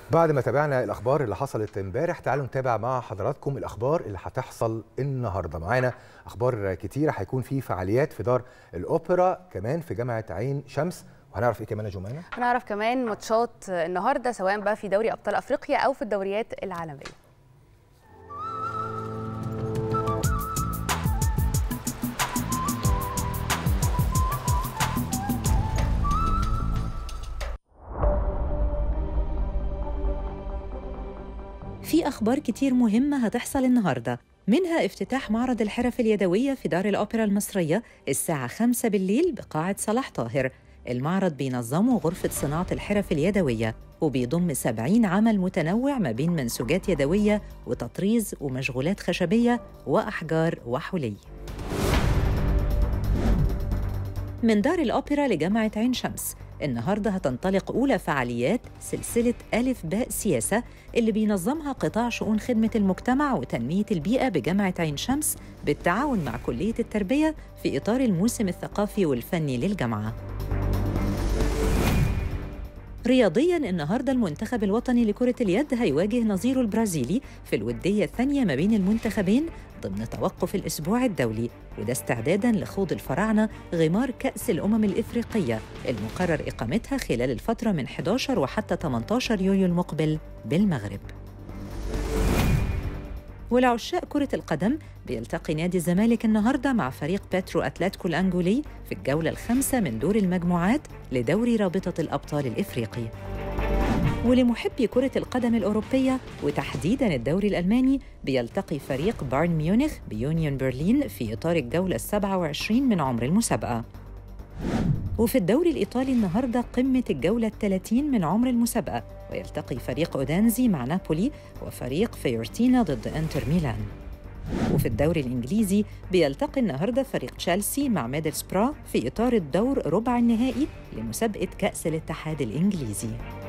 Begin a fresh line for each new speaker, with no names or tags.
بعد ما تابعنا الاخبار اللي حصلت امبارح تعالوا نتابع مع حضراتكم الاخبار اللي هتحصل النهارده معانا اخبار كتيره هيكون في فعاليات في دار الاوبرا كمان في جامعه عين شمس وهنعرف ايه كمان يا جمانه
هنعرف كمان ماتشات النهارده سواء بقى في دوري ابطال افريقيا او في الدوريات العالميه
في أخبار كتير مهمة هتحصل النهاردة منها افتتاح معرض الحرف اليدوية في دار الأوبرا المصرية الساعة 5 بالليل بقاعة صلاح طاهر المعرض بينظمه غرفة صناعة الحرف اليدوية وبيضم 70 عمل متنوع ما بين منسوجات يدوية وتطريز ومشغولات خشبية وأحجار وحلي من دار الأوبرا لجامعة عين شمس النهاردة هتنطلق أولى فعاليات سلسلة ألف باء سياسة اللي بينظمها قطاع شؤون خدمة المجتمع وتنمية البيئة بجامعة عين شمس بالتعاون مع كلية التربية في إطار الموسم الثقافي والفني للجامعة رياضيا النهارده المنتخب الوطني لكرة اليد هيواجه نظيره البرازيلي في الودية الثانية ما بين المنتخبين ضمن توقف الأسبوع الدولي وده استعدادا لخوض الفراعنة غمار كأس الأمم الإفريقية المقرر إقامتها خلال الفترة من 11 وحتى 18 يوليو المقبل بالمغرب ولعشاق كرة القدم بيلتقي نادي الزمالك النهاردة مع فريق بيترو أتلتيكو الأنجولي في الجولة الخامسة من دور المجموعات لدوري رابطة الأبطال الإفريقي ولمحبي كرة القدم الأوروبية وتحديداً الدوري الألماني بيلتقي فريق بايرن ميونخ بيونيون برلين في إطار الجولة السبعة وعشرين من عمر المسابقة وفي الدوري الإيطالي النهاردة قمة الجولة الثلاثين من عمر المسابقة ويلتقي فريق أودانزي مع نابولي وفريق فيورتينا ضد إنتر ميلان وفي الدوري الإنجليزي بيلتقي النهاردة فريق تشيلسي مع ميدلسبرا في إطار الدور ربع النهائي لمسابقة كأس الاتحاد الإنجليزي